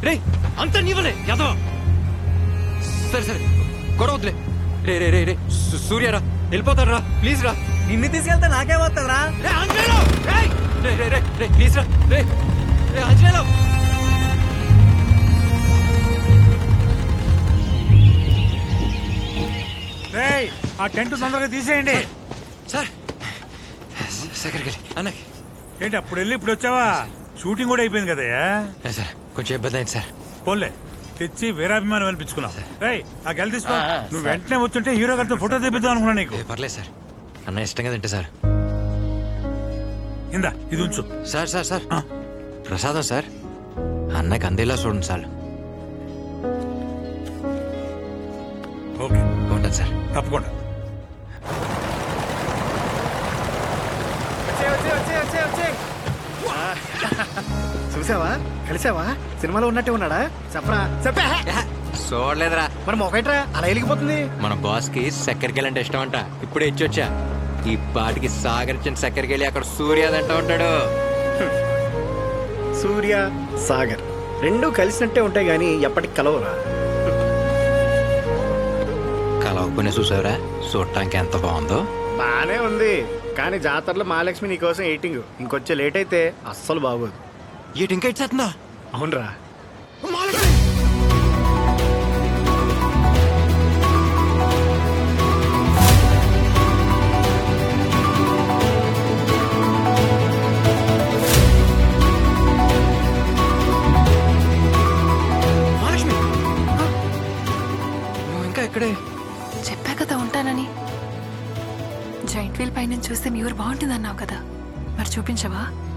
రే అంత నీవలే యాదవ సరే సరే గొడవ వద్దులే రే రే రే రే సు- సూర్య రా వెళ్ళిపోతాడు రా ప్లీజ్ రా నిన్ను తీసుకెళ్తే నాకే వస్తుందిరా రే ఆంజనేయులు రేయ్! రే రే రే రే ప్లీజ్ రా రే రే ఆంజనేయులు రేయ్ ఆ టెంట్ తొందరగా తీసేయండి సార్ సెక్రటరీ అన్నకి ఏంటి అప్పుడు వెళ్ళి ఇప్పుడు వచ్చావా షూటింగ్ కూడా అయిపోయింది కదయ్యా ఏ సార్ కొంచెం ఇబ్బంది అయింది సార్ పోన్లే తెచ్చి వీరాభిమానం అనిపించుకున్నావు రేయ్ ఆ గెల తీసుకో నువ్వు వెంటనే వచ్చుంటే హీరో గారితో ఫోటో తీపిద్దాం అనుకున్నా నీకు ఏ పర్లేదు సార్ అన్న ఇష్టంగా తింటే సార్ ఇందా ఇది ఉంచు సార్ సార్ సార్ ఆ. ప్రసాదం సార్ అన్నకి అందేలా చూడండి సార్ ఓకే బాగుంటుంది సార్ తప్పకుండా చూసావా కలిసావా సినిమాలో ఉన్నట్టే ఉన్నాడా చెప్పరా చెప్పా చూడలేదురా మరి మొకైట్రా అలా వెలిగిపోతుంది మన బాస్ కి చక్కెరకేళి అంటే ఇష్టం అంట ఇప్పుడే ఇచ్చొచ్చా ఈ పాటికి సాగర్ ఇచ్చిన చక్కెరకేళి అక్కడ సూర్యాదంట ఉంటాడు సూర్య సాగర్ రెండు కలిసినట్టే ఉంటాయి గానీ ఎప్పటికి కలవరా కలవకునే చూసావురా చూడటానికి ఎంత బాగుందో బానే ఉంది కానీ జాతరలో మహాలక్ష్మి నీకోసం ఎయిటింగ్ ఇంకొచ్చే లేట్ అయితే అస్సలు బాగోదు ఏంటి ఇంకా ఇచ్చేస్తుందా అవునరా మహాలక్ష్మి నువ్వు ఇంకా ఇక్కడే చెప్పా కదా ఉంటానని జైంట్ వీల్ పైన చూస్తే మీ ఊరు బాగుంటుంది అన్నావు కదా మరి చూపించవా